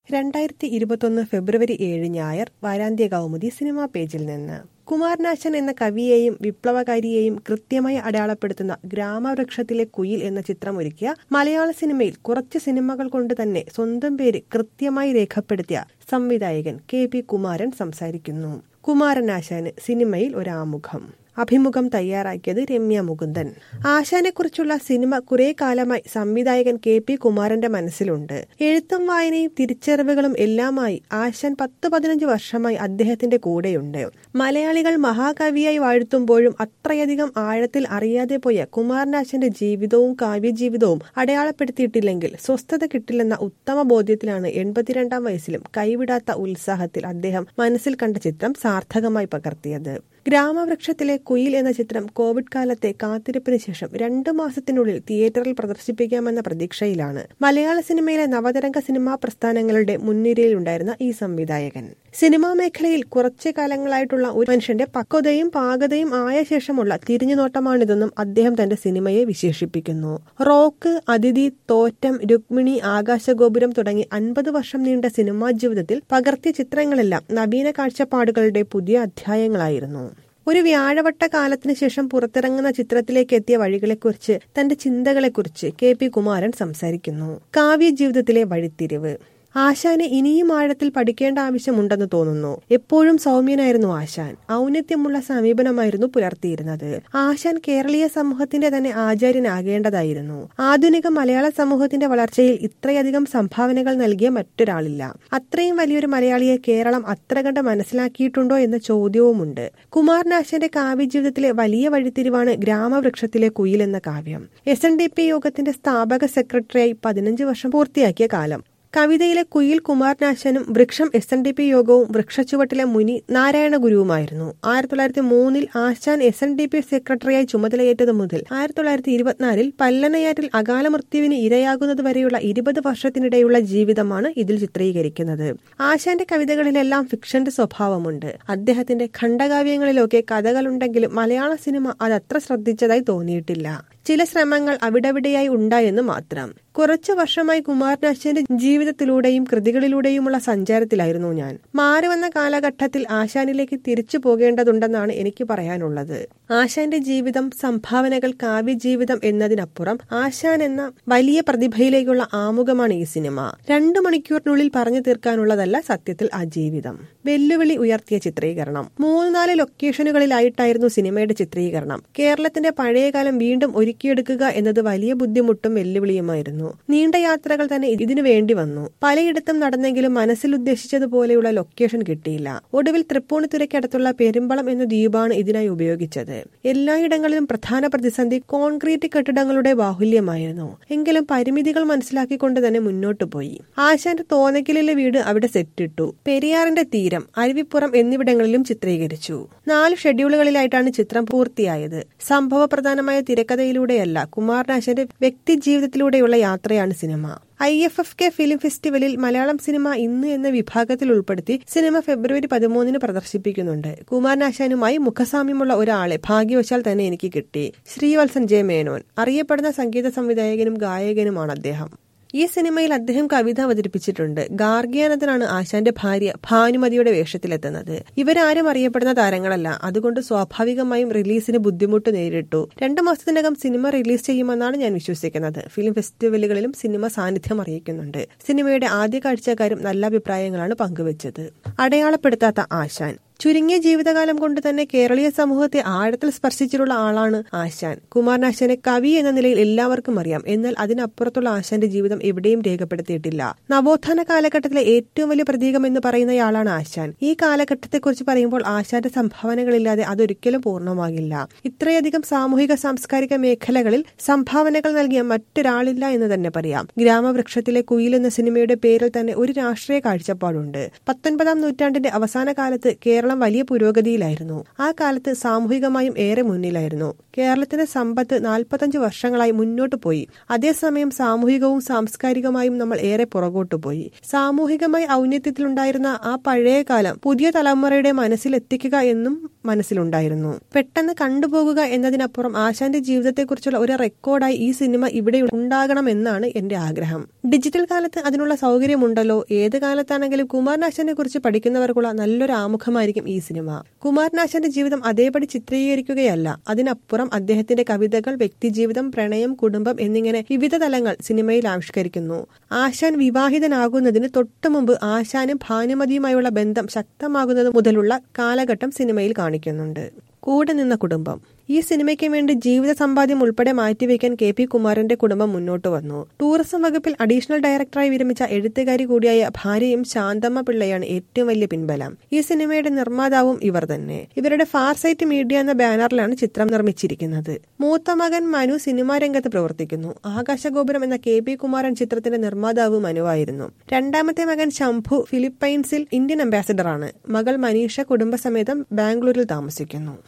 രണ്ടായിരത്തി ഇരുപത്തൊന്ന് ഫെബ്രുവരി ഏഴ് ഞായർ വാരാന്ത്യ കൗമുദി സിനിമാ പേജിൽ നിന്ന് കുമാരനാശൻ എന്ന കവിയെയും വിപ്ലവകാരിയെയും കൃത്യമായി അടയാളപ്പെടുത്തുന്ന ഗ്രാമവൃക്ഷത്തിലെ കുയിൽ എന്ന ചിത്രം ഒരുക്കിയ മലയാള സിനിമയിൽ കുറച്ച് സിനിമകൾ കൊണ്ട് തന്നെ സ്വന്തം പേര് കൃത്യമായി രേഖപ്പെടുത്തിയ സംവിധായകൻ കെ പി കുമാരൻ സംസാരിക്കുന്നു കുമാരനാശാന് സിനിമയിൽ ഒരാമുഖം അഭിമുഖം തയ്യാറാക്കിയത് രമ്യ മുകുന്ദൻ ആശാനെക്കുറിച്ചുള്ള സിനിമ കുറെ കാലമായി സംവിധായകൻ കെ പി കുമാരന്റെ മനസ്സിലുണ്ട് എഴുത്തും വായനയും തിരിച്ചറിവുകളും എല്ലാമായി ആശാൻ പത്ത് പതിനഞ്ച് വർഷമായി അദ്ദേഹത്തിന്റെ കൂടെയുണ്ട് മലയാളികൾ മഹാകവിയായി വാഴ്ത്തുമ്പോഴും അത്രയധികം ആഴത്തിൽ അറിയാതെ പോയ കുമാരനാശന്റെ ജീവിതവും കാവ്യജീവിതവും അടയാളപ്പെടുത്തിയിട്ടില്ലെങ്കിൽ സ്വസ്ഥത കിട്ടില്ലെന്ന ഉത്തമ ബോധ്യത്തിലാണ് എൺപത്തിരണ്ടാം വയസ്സിലും കൈവിടാത്ത ഉത്സാഹത്തിൽ അദ്ദേഹം മനസ്സിൽ കണ്ട ചിത്രം സാർത്ഥകമായി പകർത്തിയത് ഗ്രാമവൃക്ഷത്തിലെ കുയിൽ എന്ന ചിത്രം കോവിഡ് കാലത്തെ കാത്തിരിപ്പിന് ശേഷം രണ്ടു മാസത്തിനുള്ളിൽ തിയേറ്ററിൽ പ്രദർശിപ്പിക്കാമെന്ന പ്രതീക്ഷയിലാണ് മലയാള സിനിമയിലെ നവതരംഗ സിനിമാ പ്രസ്ഥാനങ്ങളുടെ മുൻനിരയിലുണ്ടായിരുന്ന ഈ സംവിധായകൻ സിനിമാ മേഖലയിൽ കുറച്ചു കാലങ്ങളായിട്ടുള്ള ഒരു മനുഷ്യന്റെ പക്വതയും പാകതയും ആയ ശേഷമുള്ള തിരിഞ്ഞുനോട്ടമാണിതെന്നും അദ്ദേഹം തന്റെ സിനിമയെ വിശേഷിപ്പിക്കുന്നു റോക്ക് അതിഥി തോറ്റം രുക്മിണി ആകാശഗോപുരം തുടങ്ങി അൻപത് വർഷം നീണ്ട സിനിമാ ജീവിതത്തിൽ പകർത്തിയ ചിത്രങ്ങളെല്ലാം നവീന കാഴ്ചപ്പാടുകളുടെ പുതിയ അധ്യായങ്ങളായിരുന്നു ഒരു വ്യാഴവട്ട കാലത്തിന് ശേഷം പുറത്തിറങ്ങുന്ന ചിത്രത്തിലേക്ക് എത്തിയ വഴികളെക്കുറിച്ച് തന്റെ ചിന്തകളെക്കുറിച്ച് കെ പി കുമാരൻ സംസാരിക്കുന്നു കാവ്യ ജീവിതത്തിലെ വഴിത്തിരിവ് ആശാന് ഇനിയും ആഴത്തിൽ പഠിക്കേണ്ട ആവശ്യമുണ്ടെന്ന് തോന്നുന്നു എപ്പോഴും സൗമ്യനായിരുന്നു ആശാൻ ഔന്നത്യമുള്ള സമീപനമായിരുന്നു പുലർത്തിയിരുന്നത് ആശാൻ കേരളീയ സമൂഹത്തിന്റെ തന്നെ ആചാര്യനാകേണ്ടതായിരുന്നു ആധുനിക മലയാള സമൂഹത്തിന്റെ വളർച്ചയിൽ ഇത്രയധികം സംഭാവനകൾ നൽകിയ മറ്റൊരാളില്ല അത്രയും വലിയൊരു മലയാളിയെ കേരളം അത്ര കണ്ട് മനസ്സിലാക്കിയിട്ടുണ്ടോ എന്ന ചോദ്യവുമുണ്ട് കുമാരനാശന്റെ കാവ്യജീവിതത്തിലെ വലിയ വഴിത്തിരിവാണ് ഗ്രാമവൃക്ഷത്തിലെ കുയിൽ എന്ന കാവ്യം എസ് എൻ ഡി പി യോഗത്തിന്റെ സ്ഥാപക സെക്രട്ടറിയായി പതിനഞ്ച് വർഷം പൂർത്തിയാക്കിയ കാലം കവിതയിലെ കുയിൽ കുമാരനാശനും വൃക്ഷം എസ് എൻ ഡി പി യോഗവും വൃക്ഷച്ചുവട്ടിലെ മുനി നാരായണ ഗുരുവുമായിരുന്നു ആയിരത്തി തൊള്ളായിരത്തി മൂന്നിൽ Asan S N D P സെക്രട്ടറിയായി ചുമതലയേറ്റതു മുതൽ ആയിരത്തി തൊള്ളായിരത്തി ഇരുപത്തിനാലിൽ പല്ലനയാറ്റിൽ അകാല മൃത്യുവിന് ഇരയാകുന്നത് വരെയുള്ള ഇരുപത് വർഷത്തിനിടെയുള്ള ജീവിതമാണ് ഇതിൽ ചിത്രീകരിക്കുന്നത് ആശാന്റെ കവിതകളിലെല്ലാം ഫിക്ഷന്റെ സ്വഭാവമുണ്ട് അദ്ദേഹത്തിന്റെ ഖണ്ഡകാവ്യങ്ങളിലൊക്കെ കഥകളുണ്ടെങ്കിലും മലയാള സിനിമ അതത്ര ശ്രദ്ധിച്ചതായി തോന്നിയിട്ടില്ല ചില ശ്രമങ്ങൾ അവിടെവിടെയായി ഉണ്ടായെന്ന് മാത്രം കുറച്ചു വർഷമായി കുമാരനാശാന്റെ ജീവിതത്തിലൂടെയും കൃതികളിലൂടെയുമുള്ള സഞ്ചാരത്തിലായിരുന്നു ഞാൻ മാറിവന്ന കാലഘട്ടത്തിൽ ആശാനിലേക്ക് തിരിച്ചു പോകേണ്ടതുണ്ടെന്നാണ് എനിക്ക് പറയാനുള്ളത് ആശാന്റെ ജീവിതം സംഭാവനകൾ കാവ്യജീവിതം എന്നതിനപ്പുറം ആശാൻ എന്ന വലിയ പ്രതിഭയിലേക്കുള്ള ആമുഖമാണ് ഈ സിനിമ രണ്ടു മണിക്കൂറിനുള്ളിൽ പറഞ്ഞു തീർക്കാനുള്ളതല്ല സത്യത്തിൽ ആ ജീവിതം വെല്ലുവിളി ഉയർത്തിയ ചിത്രീകരണം മൂന്ന് നാല് ലൊക്കേഷനുകളിലായിട്ടായിരുന്നു സിനിമയുടെ ചിത്രീകരണം കേരളത്തിന്റെ പഴയകാലം വീണ്ടും ഒരുക്കിയെടുക്കുക എന്നത് വലിയ ബുദ്ധിമുട്ടും വെല്ലുവിളിയുമായിരുന്നു നീണ്ട യാത്രകൾ തന്നെ ഇതിനു വേണ്ടി വന്നു പലയിടത്തും നടന്നെങ്കിലും മനസ്സിൽ ഉദ്ദേശിച്ചതുപോലെയുള്ള ലൊക്കേഷൻ കിട്ടിയില്ല ഒടുവിൽ തൃപ്പൂണിത്തുരയ്ക്കടുത്തുള്ള പെരുമ്പളം എന്ന ദ്വീപാണ് ഇതിനായി ഉപയോഗിച്ചത് എല്ലായിടങ്ങളിലും പ്രധാന പ്രതിസന്ധി കോൺക്രീറ്റ് കെട്ടിടങ്ങളുടെ ബാഹുല്യമായിരുന്നു എങ്കിലും പരിമിതികൾ മനസ്സിലാക്കിക്കൊണ്ട് തന്നെ മുന്നോട്ടു പോയി ആശാന്റെ തോന്നക്കലിലെ വീട് അവിടെ സെറ്റിട്ടു പെരിയാറിന്റെ തീരം അരുവിപ്പുറം എന്നിവിടങ്ങളിലും ചിത്രീകരിച്ചു നാല് ഷെഡ്യൂളുകളിലായിട്ടാണ് ചിത്രം പൂർത്തിയായത് സംഭവ പ്രധാനമായ തിരക്കഥയിലൂടെയല്ല കുമാരനാശന്റെ വ്യക്തി ജീവിതത്തിലൂടെയുള്ള യാത്രയാണ് cinema I F F K film ഫെസ്റ്റിവലിൽ മലയാളം സിനിമ ഇന്ന് എന്ന വിഭാഗത്തിൽ ഉൾപ്പെടുത്തി സിനിമ ഫെബ്രുവരി പതിമൂന്നിന് പ്രദർശിപ്പിക്കുന്നുണ്ട് കുമാരനാശാനുമായി മുഖസാമ്യമുള്ള ഒരാളെ ഭാഗ്യവശാൽ തന്നെ എനിക്ക് കിട്ടി ശ്രീവത്സൻ ജെ മേനോൻ അറിയപ്പെടുന്ന സംഗീത സംവിധായകനും ഗായകനുമാണ് അദ്ദേഹം ഈ സിനിമയിൽ അദ്ദേഹം കവിത അവതരിപ്പിച്ചിട്ടുണ്ട് ഗാർഗിയാനത്തിനാണ് ആശാന്റെ ഭാര്യ ഭാനുമതിയുടെ വേഷത്തിലെത്തുന്നത് ഇവരാരും അറിയപ്പെടുന്ന താരങ്ങളല്ല അതുകൊണ്ട് സ്വാഭാവികമായും റിലീസിന് ബുദ്ധിമുട്ട് നേരിട്ടു രണ്ടു മാസത്തിനകം സിനിമ റിലീസ് ചെയ്യുമെന്നാണ് ഞാൻ വിശ്വസിക്കുന്നത് ഫിലിം ഫെസ്റ്റിവലുകളിലും സിനിമ സാന്നിധ്യം അറിയിക്കുന്നുണ്ട് സിനിമയുടെ ആദ്യ കാഴ്ചക്കാരും നല്ല അഭിപ്രായങ്ങളാണ് പങ്കുവച്ചത് അടയാളപ്പെടുത്താത്ത ആശാൻ ചുരുങ്ങിയ ജീവിതകാലം കൊണ്ട് തന്നെ കേരളീയ സമൂഹത്തെ ആഴത്തിൽ സ്പർശിച്ചിട്ടുള്ള ആളാണ് ആശാൻ കുമാരനാശാനെ കവി എന്ന നിലയിൽ എല്ലാവർക്കും അറിയാം എന്നാൽ അതിനപ്പുറത്തുള്ള ആശാന്റെ ജീവിതം എവിടെയും രേഖപ്പെടുത്തിയിട്ടില്ല നവോത്ഥാന കാലഘട്ടത്തിലെ ഏറ്റവും വലിയ പ്രതീകം എന്ന് പറയുന്നയാളാണ് ആശാൻ ഈ കാലഘട്ടത്തെക്കുറിച്ച് പറയുമ്പോൾ ആശാന്റെ സംഭാവനകളില്ലാതെ അതൊരിക്കലും പൂർണ്ണമാകില്ല ഇത്രയധികം സാമൂഹിക സാംസ്കാരിക മേഖലകളിൽ സംഭാവനകൾ നൽകിയ മറ്റൊരാളില്ല എന്ന് തന്നെ പറയാം ഗ്രാമവൃക്ഷത്തിലെ കുയിൽ എന്ന സിനിമയുടെ പേരിൽ തന്നെ ഒരു രാഷ്ട്രീയ കാഴ്ചപ്പാടുണ്ട് പത്തൊൻപതാം നൂറ്റാണ്ടിന്റെ അവസാന കാലത്ത് കേരള കേരളം വലിയ പുരോഗതിയിലായിരുന്നു ആ കാലത്ത് സാമൂഹികമായും ഏറെ മുന്നിലായിരുന്നു കേരളത്തിന്റെ സമ്പത്ത് നാൽപ്പത്തഞ്ച് വർഷങ്ങളായി മുന്നോട്ട് പോയി അതേസമയം സാമൂഹികവും സാംസ്കാരികമായും നമ്മൾ ഏറെ പുറകോട്ടു പോയി സാമൂഹികമായി ഔന്നത്യത്തിലുണ്ടായിരുന്ന ആ പഴയ കാലം പുതിയ തലമുറയുടെ മനസ്സിലെത്തിക്കുക എന്നും മനസ്സിലുണ്ടായിരുന്നു പെട്ടെന്ന് കണ്ടുപോകുക എന്നതിനപ്പുറം ആശാന്റെ ജീവിതത്തെക്കുറിച്ചുള്ള ഒരു റെക്കോർഡായി ഈ സിനിമ ഇവിടെ ഉണ്ടാകണമെന്നാണ് എന്റെ ആഗ്രഹം ഡിജിറ്റൽ കാലത്ത് അതിനുള്ള സൗകര്യമുണ്ടല്ലോ ഏത് കാലത്താണെങ്കിലും കുമാരനാശാനെ കുറിച്ച് പഠിക്കുന്നവർക്കുള്ള നല്ലൊരു ആമുഖമായിരിക്കും ഈ സിനിമ കുമാരനാശാന്റെ ജീവിതം അതേപടി ചിത്രീകരിക്കുകയല്ല അതിനപ്പുറം അദ്ദേഹത്തിന്റെ കവിതകൾ വ്യക്തിജീവിതം പ്രണയം കുടുംബം എന്നിങ്ങനെ വിവിധ തലങ്ങൾ സിനിമയിൽ ആവിഷ്കരിക്കുന്നു ആശാൻ വിവാഹിതനാകുന്നതിന് തൊട്ടുമുമ്പ് ആശാനും ഭാനുമതിയുമായുള്ള ബന്ധം ശക്തമാകുന്നത് മുതലുള്ള കാലഘട്ടം സിനിമയിൽ കാണിക്കുന്നുണ്ട് കൂടെ നിന്ന കുടുംബം ഈ സിനിമയ്ക്ക് വേണ്ടി ജീവിത സമ്പാദ്യം ഉൾപ്പെടെ മാറ്റിവെക്കാൻ കെ പി കുമാരന്റെ കുടുംബം മുന്നോട്ട് വന്നു ടൂറിസം വകുപ്പിൽ അഡീഷണൽ ഡയറക്ടറായി വിരമിച്ച എഴുത്തുകാരി കൂടിയായ ഭാര്യയും ശാന്തമ്മ പിള്ളയാണ് ഏറ്റവും വലിയ പിൻബലം ഈ സിനിമയുടെ നിർമ്മാതാവും ഇവർ തന്നെ ഇവരുടെ ഫാർസൈറ്റ് മീഡിയ എന്ന ബാനറിലാണ് ചിത്രം നിർമ്മിച്ചിരിക്കുന്നത് മൂത്ത മകൻ മനു സിനിമാ രംഗത്ത് പ്രവർത്തിക്കുന്നു ആകാശഗോപുരം എന്ന കെ പി കുമാരൻ ചിത്രത്തിന്റെ നിർമ്മാതാവ് മനുവായിരുന്നു രണ്ടാമത്തെ മകൻ ശംഭു ഫിലിപ്പൈൻസിൽ ഇന്ത്യൻ അംബാസിഡറാണ് മകൾ മനീഷ കുടുംബസമേതം ബാംഗ്ലൂരിൽ താമസിക്കുന്നു